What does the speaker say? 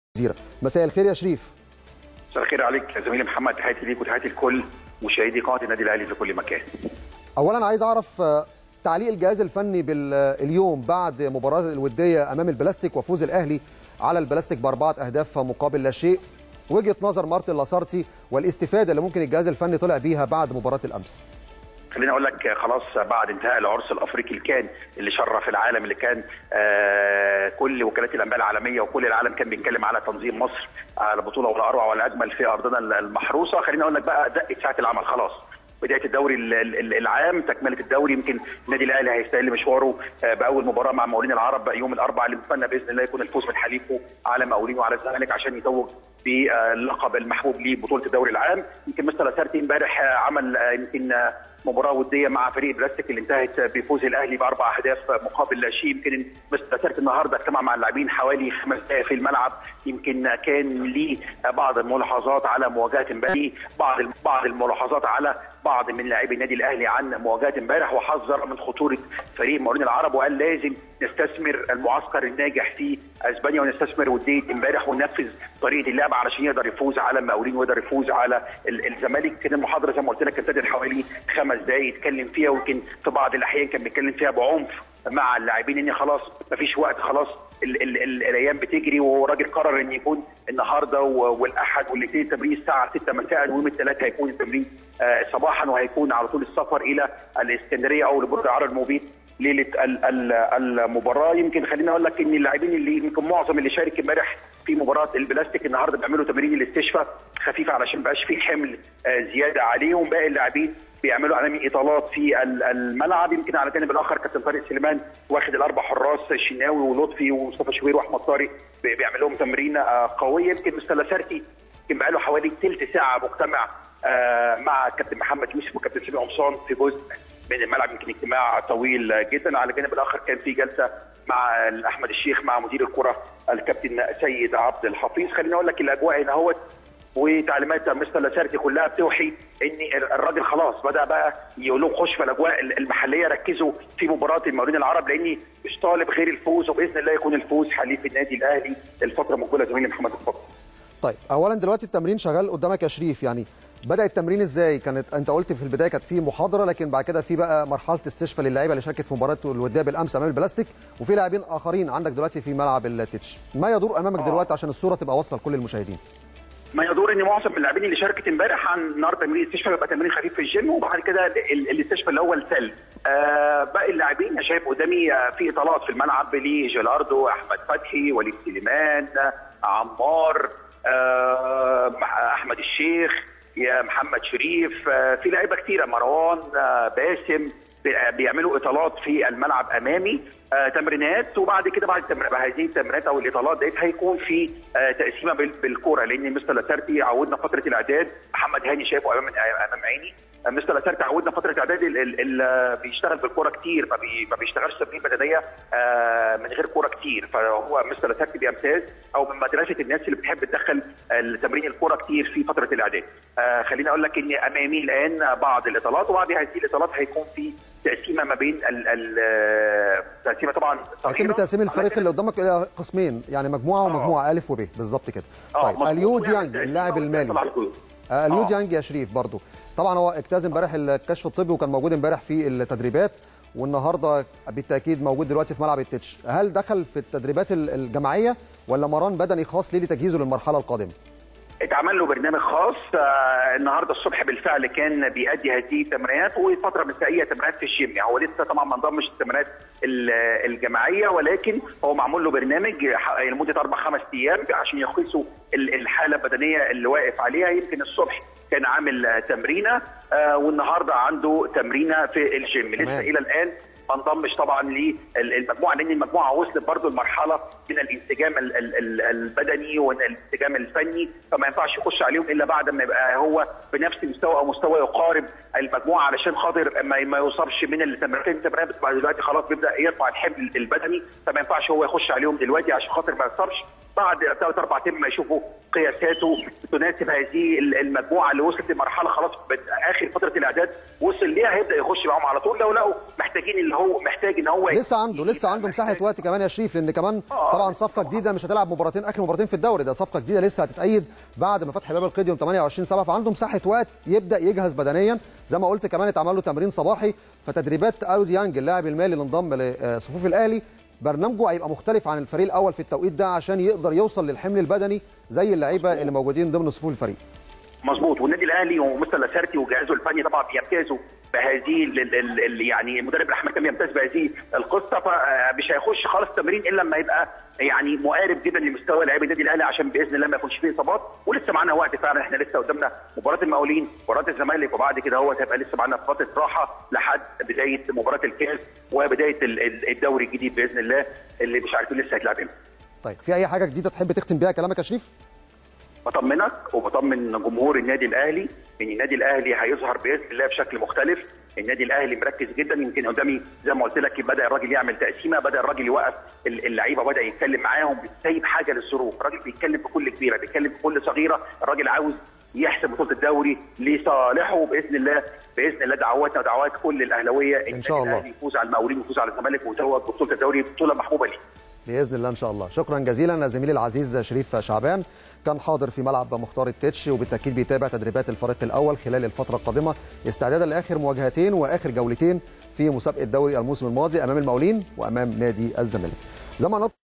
الجزيره مساء الخير يا شريف مساء الخير عليك يا زميلي محمد تحياتي ليك وتحياتي لكل مشاهدي قناه النادي الاهلي في كل مكان اولا عايز اعرف تعليق الجهاز الفني اليوم بعد مباراه الوديه امام البلاستيك وفوز الاهلي على البلاستيك باربعه اهداف مقابل لا شيء وجهه نظر مارتن لاسارتي والاستفاده اللي ممكن الجهاز الفني طلع بيها بعد مباراه الامس خليني اقول لك خلاص بعد انتهاء العرس الافريقي اللي كان اللي شرف العالم اللي كان آه كل وكالات الانباء العالميه وكل العالم كان بيتكلم على تنظيم مصر على بطوله ولا اروع ولا اجمل في ارضنا المحروسه خليني اقول لك بقى دقت ساعه العمل خلاص بدايه الدوري العام تكمله الدوري يمكن النادي الاهلي هيستهل مشواره باول مباراه مع مقاولين العرب يوم الاربعاء اللي نتمنى باذن الله يكون الفوز من حليفه على مقاولين وعلى الزمالك عشان يتوج باللقب المحبوب ليه بطوله الدوري العام يمكن مستر لاسارتي امبارح عمل يمكن مباراه وديه مع فريق بلاستيك اللي انتهت بفوز الاهلي باربع اهداف مقابل لا شيء يمكن مستر لاسارتي النهارده اجتمع مع اللاعبين حوالي خمس دقائق في الملعب يمكن كان ليه بعض الملاحظات على مواجهه امبارح بعض بعض الملاحظات على بعض من لاعبي النادي الاهلي عن مواجهه امبارح وحذر من خطوره فريق مقاولين العرب وقال لازم نستثمر المعسكر الناجح في اسبانيا ونستثمر وديه امبارح وننفذ طريقه اللعب علشان يقدر يفوز على المقاولين ويقدر يفوز على الزمالك كان المحاضره زي ما قلت لك ابتدت حوالي خمس دقائق يتكلم فيها ويمكن في بعض الاحيان كان بيتكلم فيها بعنف مع اللاعبين ان خلاص مفيش وقت خلاص ال ال ال الايام بتجري وهو راجل قرر ان يكون النهارده والاحد والاثنين تمرين الساعه 6 مساء ويوم الثلاث هيكون التمرين آه صباحا وهيكون على طول السفر الى الاسكندريه او لبرج العرب المبيد ليله المباراه يمكن خليني اقول لك ان اللاعبين اللي يمكن معظم اللي شارك امبارح في مباراه البلاستيك النهارده بيعملوا تمارين الاستشفاء خفيفه علشان ما يبقاش في حمل زياده عليهم باقي اللاعبين بيعملوا علامي اطالات في الملعب يمكن على الجانب الاخر كابتن طارق سليمان واخد الاربع حراس الشناوي ولطفي ومصطفى شوبير واحمد طارق بيعمل لهم تمرين قويه يمكن مستر لاسارتي يمكن بقى له حوالي ثلث ساعه مجتمع مع كابتن محمد يوسف وكابتن سامي قمصان في جزء من الملعب يمكن اجتماع طويل جدا على الجانب الاخر كان في جلسه مع احمد الشيخ مع مدير الكره الكابتن سيد عبد الحفيظ خليني اقول لك الاجواء هنا اهوت وتعليمات مستر لاسارتي كلها بتوحي ان الراجل خلاص بدا بقى يقول لهم خش في الاجواء المحليه ركزوا في مباراه المقاولين العرب لاني مش طالب غير الفوز وباذن الله يكون الفوز حليف النادي الاهلي الفتره المقبله زميلي محمد اتفضل. طيب اولا دلوقتي التمرين شغال قدامك يا شريف يعني بدا التمرين ازاي كانت انت قلت في البدايه كانت في محاضره لكن بعد كده في بقى مرحله استشفاء للاعيبه اللي شاركت في مباراه الوديه بالامس امام البلاستيك وفي لاعبين اخرين عندك دلوقتي في ملعب التتش ما يدور امامك دلوقتي عشان الصوره تبقى واصله لكل المشاهدين ما يدور ان معظم اللاعبين اللي شاركت امبارح عن النهارده تمرين استشفاء بيبقى تمرين خفيف في الجيم وبعد كده الاستشفاء اللي هو السل آه باقي اللاعبين انا شايف قدامي آه في اطالات في الملعب لجيلاردو احمد فتحي وليد سليمان عمار آه احمد الشيخ يا محمد شريف آه في لعيبه كتيره مروان آه باسم بيعملوا اطالات في الملعب امامي آه تمرينات وبعد كده بعد هذه التمرينات او الاطالات ديت هيكون في آه تقسيمه بالكوره لان مستر لاسارتي عودنا فتره الاعداد محمد هاني شايفه امام امام عيني آه مستر لاسارتي عودنا فتره الاعداد اللي بيشتغل بالكوره كتير ما بيشتغلش تمرين بدنيه آه من غير كوره كتير فهو مستر لاسارتي بيمتاز او من مدرسه الناس اللي بتحب تدخل تمرين الكوره كتير في فتره الاعداد آه خليني اقول لك ان امامي الان بعض الاطالات وبعد هذه الاطالات هيكون في تقسيمه ما بين ال تقسيمه طبعا هيتم تقسيم الفريق اللي قدامك الى قسمين يعني مجموعه ومجموعه آه. الف وب بالظبط كده طيب اليو ديانج اللاعب المالي آه اليو ديانج يا شريف برضه طبعا هو اجتاز امبارح الكشف الطبي وكان موجود امبارح في التدريبات والنهارده بالتاكيد موجود دلوقتي في ملعب التتش هل دخل في التدريبات الجماعيه ولا مران بدني خاص ليه لتجهيزه للمرحله القادمه اتعمل له برنامج خاص آه النهارده الصبح بالفعل كان بيأدي هذه التمرينات وفتره مسائيه تمرينات في الجيم يعني هو لسه طبعا ما انضمش التمرينات الجماعيه ولكن هو معمول له برنامج لمده اربع خمس ايام عشان يقيسوا الحاله البدنيه اللي واقف عليها يمكن الصبح كان عامل تمرينه آه والنهارده عنده تمرينه في الجيم لسه الى الان ما انضمش طبعا للمجموعه لان المجموعه وصلت برضه لمرحله من الانسجام البدني والانسجام الفني فما ينفعش يخش عليهم الا بعد ما يبقى هو بنفس مستوى او مستوى يقارب المجموعه علشان خاطر ما, ما يوصلش من التمرينات التمرينات بتبقى دلوقتي خلاص بيبدا يرفع الحمل البدني فما ينفعش هو يخش عليهم دلوقتي عشان خاطر ما يوصلش بعد ثلاث اربع ايام ما يشوفوا قياساته تناسب هذه المجموعه اللي وصلت لمرحله خلاص اخر فتره الاعداد وصل ليها هيبدا يخش معاهم على طول لو لقوا محتاجين اللي هو محتاج ان هو لسه عنده لسه عنده مساحه وقت كمان يا شريف لان كمان طبعا صفقه جديده مش هتلعب مباراتين اخر مباراتين في الدوري ده صفقه جديده لسه هتتأيد بعد ما فتح باب القيد يوم 28 7 فعنده مساحه وقت يبدا يجهز بدنيا زي ما قلت كمان اتعمل له تمرين صباحي فتدريبات اليو ديانج اللاعب المالي اللي انضم لصفوف الاهلي برنامجه هيبقى مختلف عن الفريق الاول في التوقيت ده عشان يقدر يوصل للحمل البدني زي اللعيبه اللي موجودين ضمن صفوف الفريق مظبوط والنادي الاهلي ومستر لاسارتي وجهازه الفني طبعا بيمتازوا بهذه ال يعني المدرب الاحمد كان بيمتاز بهذه القصه فمش هيخش خالص تمرين الا لما يبقى يعني مقارب جدا لمستوى لاعبي النادي الاهلي عشان باذن الله ما يكونش فيه اصابات ولسه معانا وقت فعلا احنا لسه قدامنا مباراه المقاولين مباراه الزمالك وبعد كده هو هيبقى لسه معانا فتره راحه لحد بدايه مباراه الكاس وبدايه الدوري الجديد باذن الله اللي مش عارفين لسه هيتلعب امتى. طيب في اي حاجه جديده تحب تختم بيها كلامك يا شريف؟ بطمنك وبطمن جمهور النادي الاهلي ان النادي الاهلي هيظهر باذن الله بشكل مختلف النادي الاهلي مركز جدا يمكن قدامي زي ما قلت لك بدا الراجل يعمل تقسيمه بدا الراجل يوقف اللعيبه بدا يتكلم معاهم سايب حاجه للظروف الراجل بيتكلم في كل كبيره بيتكلم في كل صغيره الراجل عاوز يحسم بطوله الدوري لصالحه باذن الله باذن الله دعواتنا ودعوات كل الاهلاويه ان شاء الله يفوز على المقاولين ويفوز على الزمالك ويتوج ببطوله الدوري بطوله محبوبه ليه باذن الله ان شاء الله شكرا جزيلا زميلي العزيز شريف شعبان كان حاضر في ملعب مختار التتش وبالتاكيد بيتابع تدريبات الفريق الاول خلال الفتره القادمه استعدادا لاخر مواجهتين واخر جولتين في مسابقه الدوري الموسم الماضي امام المقاولين وامام نادي الزمالك زي ما